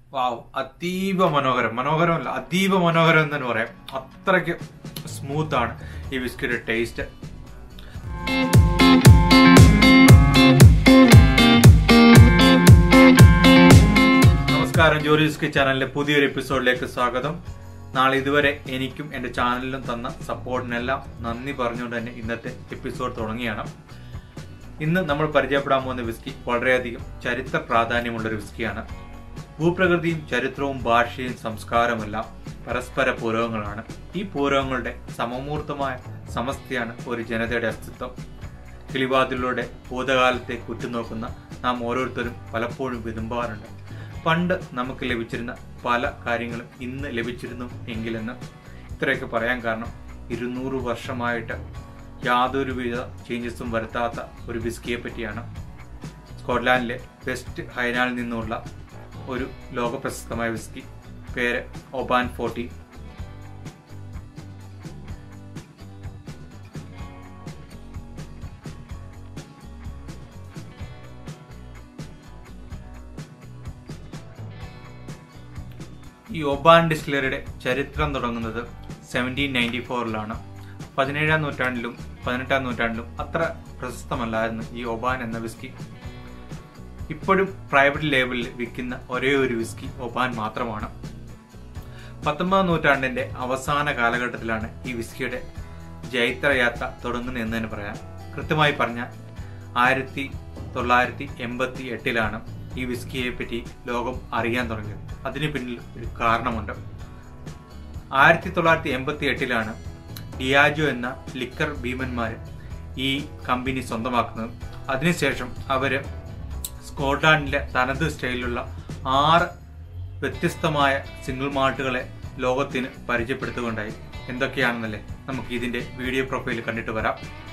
വാവ് അതീവ മനോഹരം മനോഹരമല്ല അതീവ മനോഹരം എന്ന് തന്നെ പറയാം അത്രയ്ക്ക് സ്മൂത്ത് ആണ് ഈ വിസ്കിയുടെ ടേസ്റ്റ് നമസ്കാരം ജോലി വിസ്കി ചാനലിലെ പുതിയൊരു എപ്പിസോഡിലേക്ക് സ്വാഗതം നാളെ ഇതുവരെ എനിക്കും എൻ്റെ ചാനലിലും തന്ന സപ്പോർട്ടിനെല്ലാം നന്ദി പറഞ്ഞുകൊണ്ട് തന്നെ ഇന്നത്തെ എപ്പിസോഡ് തുടങ്ങിയാണ് ഇന്ന് നമ്മൾ പരിചയപ്പെടാൻ പോകുന്ന വിസ്കി വളരെയധികം ചരിത്ര പ്രാധാന്യമുള്ള ഒരു വിസ്കിയാണ് ഭൂപ്രകൃതിയും ചരിത്രവും ഭാഷയും സംസ്കാരമെല്ലാം പരസ്പര പൂരകങ്ങളാണ് ഈ പൂരകങ്ങളുടെ സമമൂർത്തമായ സമസ്തയാണ് ഒരു ജനതയുടെ അസ്തിത്വം കിളിവാതിലൂടെ ഭൂതകാലത്തെ കുറ്റുനോക്കുന്ന നാം ഓരോരുത്തരും പലപ്പോഴും വിതുമ്പാറുണ്ട് പണ്ട് നമുക്ക് ലഭിച്ചിരുന്ന പല കാര്യങ്ങളും ഇന്ന് ലഭിച്ചിരുന്നു എങ്കിലെന്ന് ഇത്രയൊക്കെ പറയാൻ കാരണം ഇരുന്നൂറ് വർഷമായിട്ട് യാതൊരുവിധ ചേഞ്ചസും വരുത്താത്ത ഒരു വിസ്കിയെ പറ്റിയാണ് സ്കോട്ട്ലാൻഡിലെ വെസ്റ്റ് ഹൈനാലിൽ നിന്നുള്ള ഒരു ലോകപ്രശസ്തമായ വിസ്കി പേര് ഒബാൻ ഫോർട്ടി ഈ ഒബാൻ ഡിസ്റ്റിലറിയുടെ ചരിത്രം തുടങ്ങുന്നത് സെവൻറ്റീൻ നയൻറ്റി ഫോറിലാണ് പതിനേഴാം നൂറ്റാണ്ടിലും പതിനെട്ടാം നൂറ്റാണ്ടിലും അത്ര പ്രശസ്തമല്ലായിരുന്നു ഈ ഒബാൻ എന്ന വിസ്കി ഇപ്പോഴും പ്രൈവറ്റ് ലേബലിൽ വിൽക്കുന്ന ഒരേ ഒരു വിസ്കി ഒബാൻ മാത്രമാണ് പത്തൊമ്പതാം നൂറ്റാണ്ടിന്റെ അവസാന കാലഘട്ടത്തിലാണ് ഈ വിസ്കിയുടെ ജൈത്രയാത്ര തുടങ്ങുന്നത് എന്ന് തന്നെ പറയാം കൃത്യമായി പറഞ്ഞാൽ ആയിരത്തി തൊള്ളായിരത്തി എൺപത്തി എട്ടിലാണ് ഈ വിസ്കിയെ പറ്റി ലോകം അറിയാൻ തുടങ്ങിയത് അതിന് പിന്നിൽ ഒരു കാരണമുണ്ട് ആയിരത്തി തൊള്ളായിരത്തി എൺപത്തി എട്ടിലാണ് ഡിയാജോ എന്ന ലിക്കർ ഭീമന്മാർ ഈ കമ്പനി സ്വന്തമാക്കുന്നത് അതിനുശേഷം അവര് സ്കോട്ട്ലാൻഡിലെ തനത് സ്റ്റൈലിലുള്ള ആറ് വ്യത്യസ്തമായ സിംഗിൾ മാൾട്ടുകളെ ലോകത്തിന് പരിചയപ്പെടുത്തുകയുണ്ടായി എന്തൊക്കെയാണെന്നല്ലേ നമുക്ക് ഇതിന്റെ വീഡിയോ പ്രൊഫൈൽ കണ്ടിട്ട് വരാം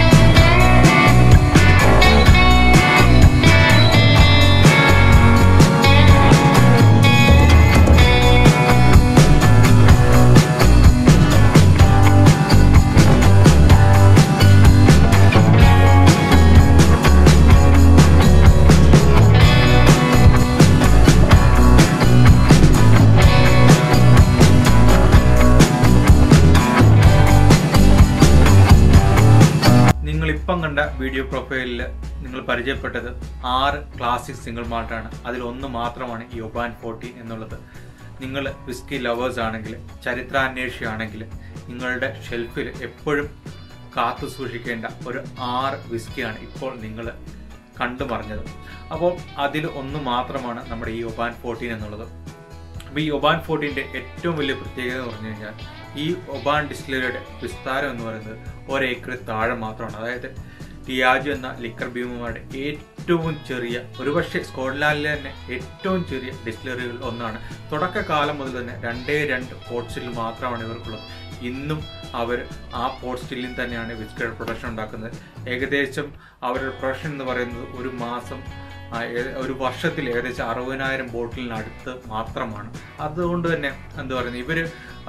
നിങ്ങൾ ഇപ്പം കണ്ട വീഡിയോ പ്രൊഫൈലിൽ നിങ്ങൾ പരിചയപ്പെട്ടത് ആറ് ക്ലാസിക് സിംഗിൾ മാൾട്ടാണ് അതിൽ ഒന്ന് മാത്രമാണ് ഈ ഒബാൻ ഫോർട്ടീൻ എന്നുള്ളത് നിങ്ങൾ വിസ്കി ലവേഴ്സ് ആണെങ്കിൽ ചരിത്രാന്വേഷിയാണെങ്കിൽ നിങ്ങളുടെ ഷെൽഫിൽ എപ്പോഴും കാത്തു സൂക്ഷിക്കേണ്ട ഒരു ആറ് വിസ്കിയാണ് ഇപ്പോൾ നിങ്ങൾ കണ്ടു മറിഞ്ഞത് അപ്പോൾ അതിൽ ഒന്ന് മാത്രമാണ് നമ്മുടെ ഈ ഒബാൻ ഫോർട്ടീൻ എന്നുള്ളത് അപ്പോൾ ഈ ഒബാൻ ഫോർട്ടീൻ്റെ ഏറ്റവും വലിയ പ്രത്യേകത എന്ന് പറഞ്ഞു കഴിഞ്ഞാൽ ഈ ഒബാൻ ഡിസ്റ്റിലറിയുടെ വിസ്താരം എന്ന് പറയുന്നത് ഒരേക്കർ താഴെ മാത്രമാണ് അതായത് ടിയാജു എന്ന ലിക്കർ ഭീമന്മാരുടെ ഏറ്റവും ചെറിയ ഒരുപക്ഷെ സ്കോട്ട്ലാൻഡിലെ തന്നെ ഏറ്റവും ചെറിയ ഡിസ്റ്റിലറികളിൽ ഒന്നാണ് തുടക്കകാലം മുതൽ തന്നെ രണ്ടേ രണ്ട് പോട്ട് സ്റ്റിൽ മാത്രമാണ് ഇവർക്കുള്ളത് ഇന്നും അവർ ആ പോട്ട് സ്റ്റില്ലിൽ തന്നെയാണ് വിസ്കിയുടെ പ്രൊഡക്ഷൻ ഉണ്ടാക്കുന്നത് ഏകദേശം അവരുടെ പ്രൊഡക്ഷൻ എന്ന് പറയുന്നത് ഒരു മാസം ആ, ഏ- ഒരു വർഷത്തിൽ ഏകദേശം അറുപതിനായിരം ബോട്ടിലിനടുത്ത് മാത്രമാണ് അതുകൊണ്ട് തന്നെ എന്താ പറയുന്നത് ഇവർ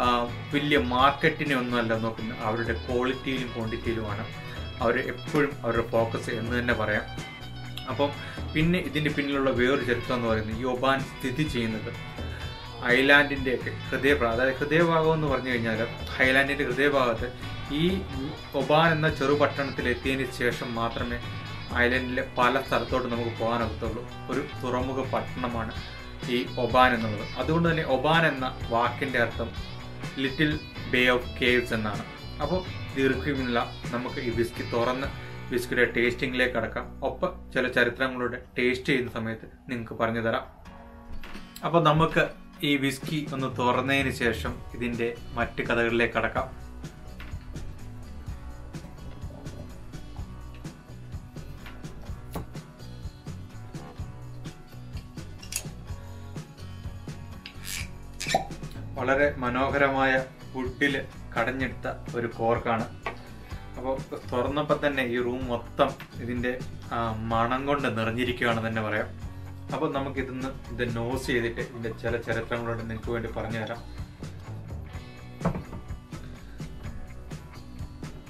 വലിയ മാർക്കറ്റിനെ ഒന്നുമല്ല നോക്കുന്നത് അവരുടെ ക്വാളിറ്റിയിലും ക്വാണ്ടിറ്റിയിലുമാണ് അവർ എപ്പോഴും അവരുടെ ഫോക്കസ് എന്ന് തന്നെ പറയാം അപ്പം പിന്നെ ഇതിൻ്റെ പിന്നിലുള്ള വേറൊരു ചരിത്രം എന്ന് പറയുന്നത് ഈ ഒബാൻ സ്ഥിതി ചെയ്യുന്നത് ഐലാൻഡിൻ്റെ ഒക്കെ ഹൃദയഭാഗം അതായത് ഹൃദയഭാഗം എന്ന് പറഞ്ഞു കഴിഞ്ഞാൽ ഹൈലാൻഡിൻ്റെ ഹൃദയഭാഗത്ത് ഈ ഒബാൻ എന്ന ചെറുപട്ടണത്തിൽ എത്തിയതിന് ശേഷം മാത്രമേ ഐലൻഡിലെ പല സ്ഥലത്തോട്ട് നമുക്ക് പോകാനൊക്കത്തുള്ളൂ ഒരു തുറമുഖ പട്ടണമാണ് ഈ ഒബാൻ എന്നുള്ളത് അതുകൊണ്ട് തന്നെ ഒബാൻ എന്ന വാക്കിന്റെ അർത്ഥം ലിറ്റിൽ ബേ ഓഫ് കേവ്സ് എന്നാണ് അപ്പോൾ ദീർഘമില്ല നമുക്ക് ഈ വിസ്കി തുറന്ന് വിസ്കിയുടെ ടേസ്റ്റിംഗിലേക്ക് കടക്കാം ഒപ്പം ചില ചരിത്രങ്ങളുടെ ടേസ്റ്റ് ചെയ്യുന്ന സമയത്ത് നിങ്ങൾക്ക് പറഞ്ഞു തരാം അപ്പോൾ നമുക്ക് ഈ വിസ്കി ഒന്ന് തുറന്നതിന് ശേഷം ഇതിന്റെ മറ്റ് കഥകളിലേക്ക് കടക്കാം വളരെ മനോഹരമായ വുഡില് കടഞ്ഞെടുത്ത ഒരു കോർക്കാണ് അപ്പോൾ തുറന്നപ്പോൾ തന്നെ ഈ റൂം മൊത്തം ഇതിന്റെ ആ, മണം കൊണ്ട് നിറഞ്ഞിരിക്കുകയാണെന്ന് തന്നെ പറയാം അപ്പോൾ നമുക്ക് ഇതിന്ന് ഇത് നോസ് ചെയ്തിട്ട് ഇതിന്റെ ചില ചരിത്രങ്ങളോട് നിങ്ങൾക്ക് വേണ്ടി പറഞ്ഞു തരാം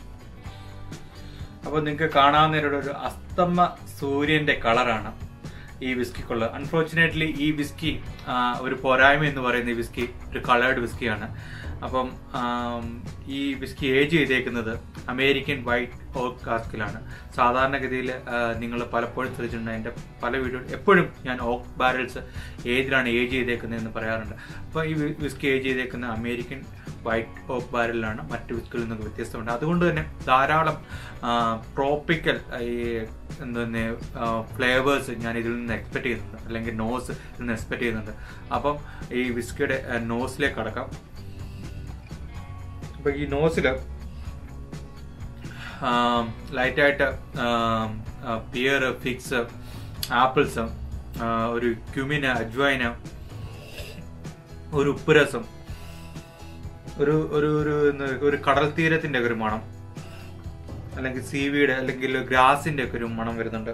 അപ്പോൾ നിങ്ങൾക്ക് കാണാവുന്ന ഒരു ഒരു അസ്തമ സൂര്യന്റെ കളറാണ് ഈ വിസ്കിക്കുള്ളത് അൺഫോർച്ചുനേറ്റ്ലി ഈ വിസ്കി ആ, ഒരു പോരായ്മ എന്ന് പറയുന്ന ഈ വിസ്കി ഒരു കളേർഡ് വിസ്കിയാണ് അപ്പം ആം, ഈ വിസ്കി ഏജ് ചെയ്തേക്കുന്നത് അമേരിക്കൻ വൈറ്റ് ഓക്ക് കാസ്കിലാണ് സാധാരണഗതിയിൽ നിങ്ങൾ പലപ്പോഴും ശ്രദ്ധിച്ചിട്ടുണ്ട് എൻ്റെ പല വീഡിയോ എപ്പോഴും ഞാൻ ഓക്ക് ബാരൽസ് ഏതിലാണ് ഏജ് ചെയ്തേക്കുന്നതെന്ന് പറയാറുണ്ട് അപ്പോൾ ഈ വി- വിസ്കി ഏജ് ചെയ്തേക്കുന്ന അമേരിക്കൻ വൈറ്റ് ഓക്ക് ബാരലിലാണ് മറ്റ് വിസ്കിൽ നിന്നൊക്കെ വ്യത്യസ്തമുണ്ട് അതുകൊണ്ട് തന്നെ ധാരാളം ട്രോപ്പിക്കൽ ഈ എന്താണ് ഫ്ലേവേഴ്സ് ഞാൻ ഇതിൽ നിന്ന് എക്സ്പെക്ട് ചെയ്യുന്നുണ്ട് അല്ലെങ്കിൽ നോസ് ഇതിൽ നിന്ന് എക്സ്പെക്ട് ചെയ്യുന്നുണ്ട് അപ്പം ഈ വിസ്കിയുടെ നോസിലേക്ക് കടക്കാം അപ്പൊ ഈ നോസില് ലൈറ്റായിട്ട് പിയർ ഫിക്സ് ആപ്പിൾസ് ഒരു ക്യുമിന് അജ്വൈന് ഒരു ഉപ്പുരസം ഒരു ഒരു ഒരു എന്താ, ഒരു കടൽ തീരത്തിന്റെ ഒക്കെ ഒരു മണം അല്ലെങ്കിൽ സീവീഡ് അല്ലെങ്കിൽ ഗ്രാസിന്റെ ഒക്കെ ഒരു മണം വരുന്നുണ്ട്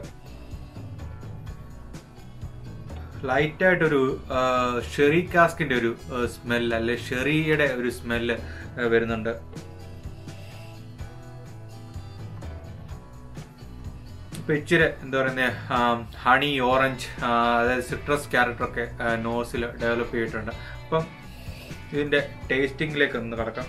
ലൈറ്റായിട്ടൊരു ഷെറി കാസ്കിന്റെ ഒരു സ്മെല്ല് അല്ലെ ഷെറിയുടെ ഒരു സ്മെല്ല് വരുന്നുണ്ട് ഇപ്പൊ ഇച്ചിരി എന്താ പറയുന്നത് ഹണി ഓറഞ്ച് അതായത് സിട്രസ് ക്യാരക്ടർ ഒക്കെ നോസിൽ ഡെവലപ്പ് ചെയ്തിട്ടുണ്ട് അപ്പം ഇതിന്റെ ടേസ്റ്റിംഗിലേക്ക് ഒന്ന് കടക്കാം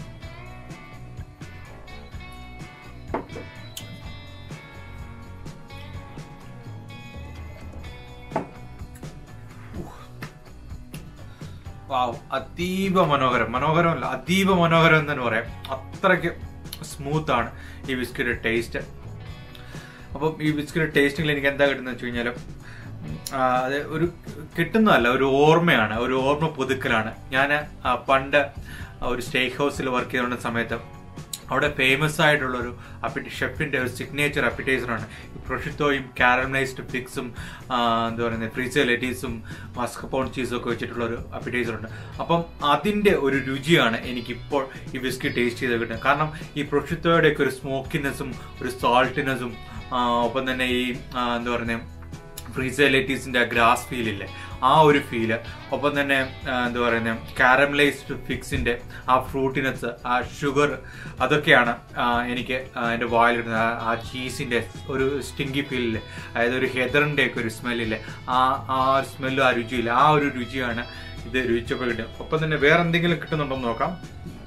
വാവ് അതീവ മനോഹരം മനോഹരമല്ല അതീവ മനോഹരം എന്ന് തന്നെ പറയാം അത്രയ്ക്ക് സ്മൂത്ത് ആണ് ഈ ബിസ്ക്കറ്റ് ടേസ്റ്റ് അപ്പം ഈ ബിസ്ക്കറ്റ് ടേസ്റ്റിംഗിൽ എനിക്ക് എന്താ കിട്ടുന്നത് വെച്ച് കഴിഞ്ഞാൽ അത് ഒരു കിട്ടുന്നതല്ല ഒരു ഓർമ്മയാണ് ഒരു ഓർമ്മ പുതുക്കലാണ് ഞാൻ പണ്ട് ഒരു സ്റ്റേക്ക് ഹൗസിൽ വർക്ക് ചെയ്തുകൊണ്ട സമയത്ത് അവിടെ ഫേമസ് ആയിട്ടുള്ള ഒരു അപ്പിറ്റി ഷെഫിന്റെ ഒരു സിഗ്നേച്ചർ അപ്പിറ്റൈസറാണ് ഈ പ്രൊഷിത്തോയും കാരമലൈസ്ഡ് ഫിക്സും എന്താ പറയുന്നത് ഫ്രീസർ ലെറ്റീസും മസ്കപ്പോൺ ചീസും ഒക്കെ വെച്ചിട്ടുള്ള ഒരു അപ്പിറ്റൈസർ ഉണ്ട് അപ്പം അതിന്റെ ഒരു രുചിയാണ് എനിക്കിപ്പോൾ ഈ വിസ്കി ടേസ്റ്റ് ചെയ്ത് കിട്ടുന്നത് കാരണം ഈ പ്രൊഷിത്തോയുടെ ഒക്കെ ഒരു സ്മോക്കിനെസ്സും ഒരു സോൾട്ടിനെസ്സും ഒപ്പം തന്നെ ഈ ആ, എന്താ പറയുന്നത് ഫ്രീസലൈറ്റീസിന്റെ ഗ്രാസ് ഫീൽ ഇല്ലേ ആ ഒരു ഫീല് ഒപ്പം തന്നെ ആ, എന്താ പറയുന്നത് കാരമലൈസ്ഡ് ഫിക്സിന്റെ ആ ഫ്രൂട്ടിനെസ് ആ ഷുഗർ അതൊക്കെയാണ് ആ, എനിക്ക് ആ, എൻ്റെ വായിലിടുന്ന ആ- ആ ചീസിന്റെ ഒരു സ്റ്റിങ്കി ഫീലില്ലേ അതായത് ഒരു ഹെദറിന്റെ ഒക്കെ ഒരു സ്മെല്ലില്ലേ ആ ആ ഒരു സ്മെല്ലും ആ രുചിയില്ല ആ ഒരു രുചിയാണ് ഇത് രുചിച്ചപ്പോൾ കിട്ടും ഒപ്പം തന്നെ വേറെ എന്തെങ്കിലും കിട്ടുന്നുണ്ടോ എന്ന് നോക്കാം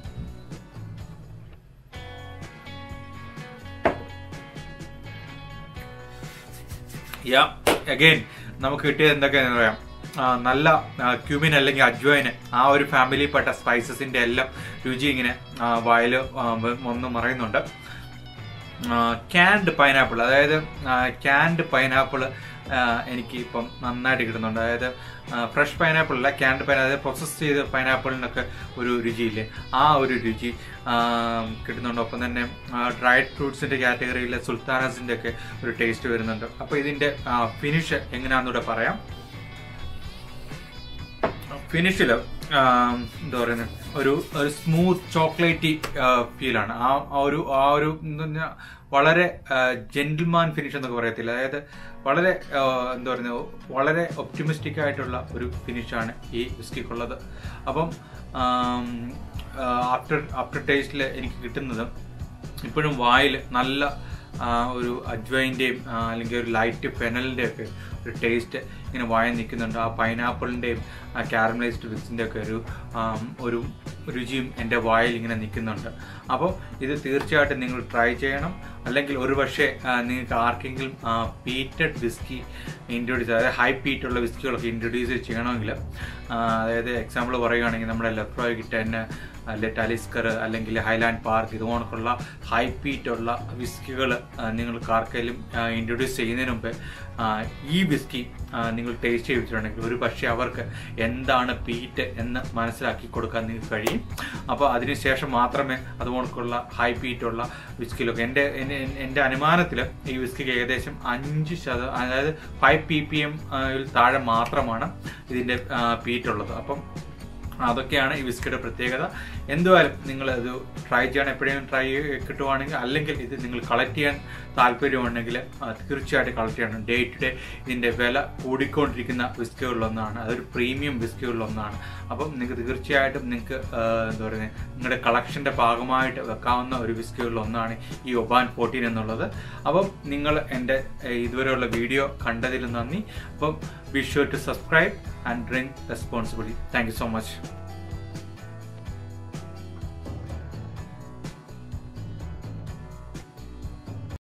യാ അഗൈൻ നമുക്ക് കിട്ടിയത് എന്തൊക്കെയാണെന്ന് പറയാം ആ, നല്ല ക്യൂമിൻ അല്ലെങ്കിൽ അജ്വൈന് ആ ഒരു ഫാമിലിയിൽപ്പെട്ട സ്പൈസസിന്റെ എല്ലാം രുചി ഇങ്ങനെ വായിൽ ഒന്ന് മറയുന്നുണ്ട് ക്യാൻഡ് പൈനാപ്പിൾ അതായത് ക്യാൻഡ് പൈനാപ്പിൾ എനിക്ക് ഇപ്പം നന്നായിട്ട് കിട്ടുന്നുണ്ട് അതായത് ഫ്രഷ് പൈനാപ്പിൾ അല്ല ക്യാൻഡ് പൈനാപ്പിൾ അതായത് പ്രോസസ് ചെയ്ത പൈനാപ്പിളിനൊക്കെ ഒരു രുചിയില്ലേ ആ ഒരു രുചി ആ, കിട്ടുന്നുണ്ട് ഒപ്പം തന്നെ ഡ്രൈഡ് ഫ്രൂട്ട്സിന്റെ കാറ്റഗറിയിലെ സുൽത്താനസിന്റെ ഒക്കെ ഒരു ടേസ്റ്റ് വരുന്നുണ്ട് അപ്പൊ ഇതിന്റെ ഫിനിഷ് എങ്ങനെയാണെന്നൂടെ പറയാം ഫിനിഷിൽ എന്താ പറയുന്നത് ഒരു ഒരു സ്മൂത്ത് ചോക്ലേറ്റി ഫീലാണ് ആ ആ ഒരു ആ ഒരു എന്ന് പറഞ്ഞാ വളരെ ജെന്റിൽമാൻ ഫിനിഷ് എന്നൊക്കെ പറയത്തില്ല അതായത് വളരെ ആ, എന്താ പറയുന്നത് വളരെ ഒപ്റ്റിമിസ്റ്റിക് ആയിട്ടുള്ള ഒരു ഫിനിഷാണ് ഈ വിസ്കിക്കുള്ളത് അപ്പം ആഫ്റ്റർ ആഫ്റ്റർ ടേസ്റ്റിൽ എനിക്ക് കിട്ടുന്നത് ഇപ്പോഴും വായിൽ നല്ല ആ, ഒരു അജ്വൈൻ്റെയും അല്ലെങ്കിൽ ഒരു ലൈറ്റ് ഫെനലിൻ്റെ ഒക്കെ ഒരു ടേസ്റ്റ് ഇങ്ങനെ വായ നിൽക്കുന്നുണ്ട് ആ പൈനാപ്പിളിൻ്റെയും ആ കാരമലൈസ്ഡ് വിക്സിൻ്റെ ഒക്കെ ഒരു ആം, ഒരു രുചിയും എൻ്റെ വായിൽ ഇങ്ങനെ നിൽക്കുന്നുണ്ട് അപ്പോൾ ഇത് തീർച്ചയായിട്ടും നിങ്ങൾ ട്രൈ ചെയ്യണം അല്ലെങ്കിൽ ഒരു പക്ഷേ ആ, നിങ്ങൾക്ക് ആർക്കെങ്കിലും പീറ്റഡ് വിസ്കി ഇൻട്രൊഡ്യൂസ് അതായത് ഹൈ പീറ്റുള്ള വിസ്കികളൊക്കെ ഇൻട്രൊഡ്യൂസ് ചെയ്യണമെങ്കിൽ ആ, അതായത് എക്സാമ്പിൾ പറയുകയാണെങ്കിൽ നമ്മുടെ ലെഫ്രോയ്ക്ക് ടെൻ അല്ലെ ടലിസ്കർ അല്ലെങ്കിൽ ഹൈലാൻഡ് പാർക്ക് ഇതുപോലുള്ള ഹൈ പീറ്റ് ഉള്ള വിസ്കികൾ നിങ്ങൾക്ക് ആർക്കെങ്കിലും ഇൻട്രൊഡ്യൂസ് ചെയ്യുന്നതിന് മുമ്പ് ആ, ഈ വിസ്കി ആ, നിങ്ങൾ ടേസ്റ്റ് ചെയ്തിട്ടുണ്ടെങ്കിൽ ഒരു പക്ഷേ അവർക്ക് എന്താണ് പീറ്റ് എന്ന് മനസ്സിലാക്കി കൊടുക്കാൻ നിങ്ങൾക്ക് കഴിയും അപ്പോൾ അതിനുശേഷം മാത്രമേ അതുപോലുള്ള ഹൈ പീറ്റുള്ള വിസ്കിലൊക്കെ എൻ്റെ എൻ്റെ എൻ്റെ അനുമാനത്തിൽ ഈ വിസ്കിക്ക് ഏകദേശം അഞ്ച് ശതമാനം അതായത് ഫൈവ് പി പി എം താഴെ മാത്രമാണ് ഇതിൻ്റെ പീറ്റ് ഉള്ളത് അപ്പം അതൊക്കെയാണ് ഈ വിസ്കിയുടെ പ്രത്യേകത എന്തുവായാലും നിങ്ങൾ അത് ട്രൈ ചെയ്യാൻ എപ്പോഴെങ്കിലും ട്രൈ കിട്ടുവാണെങ്കിൽ അല്ലെങ്കിൽ ഇത് നിങ്ങൾ കളക്ട് ചെയ്യാൻ താല്പര്യമുണ്ടെങ്കിൽ ആ, തീർച്ചയായിട്ടും കളക്ട് ചെയ്യണം ഡേ ടു ഡേ ഇതിൻ്റെ വില കൂടിക്കൊണ്ടിരിക്കുന്ന വിസ്കികളിലൊന്നാണ് അതൊരു പ്രീമിയം വിസ്കികളിലൊന്നാണ് അപ്പം നിങ്ങൾക്ക് തീർച്ചയായിട്ടും നിങ്ങൾക്ക് ആ, എന്താ പറയുന്നത് നിങ്ങളുടെ കളക്ഷൻ്റെ ഭാഗമായിട്ട് വെക്കാവുന്ന ഒരു വിസ്കികളിലൊന്നാണ് ഈ ഒബാൻ ഫോർട്ടീൻ എന്നുള്ളത് അപ്പം നിങ്ങൾ എൻ്റെ ഏഹ്, ഇതുവരെയുള്ള വീഡിയോ കണ്ടതിൽ നന്ദി അപ്പം be sure to subscribe and drink responsibly thank you so much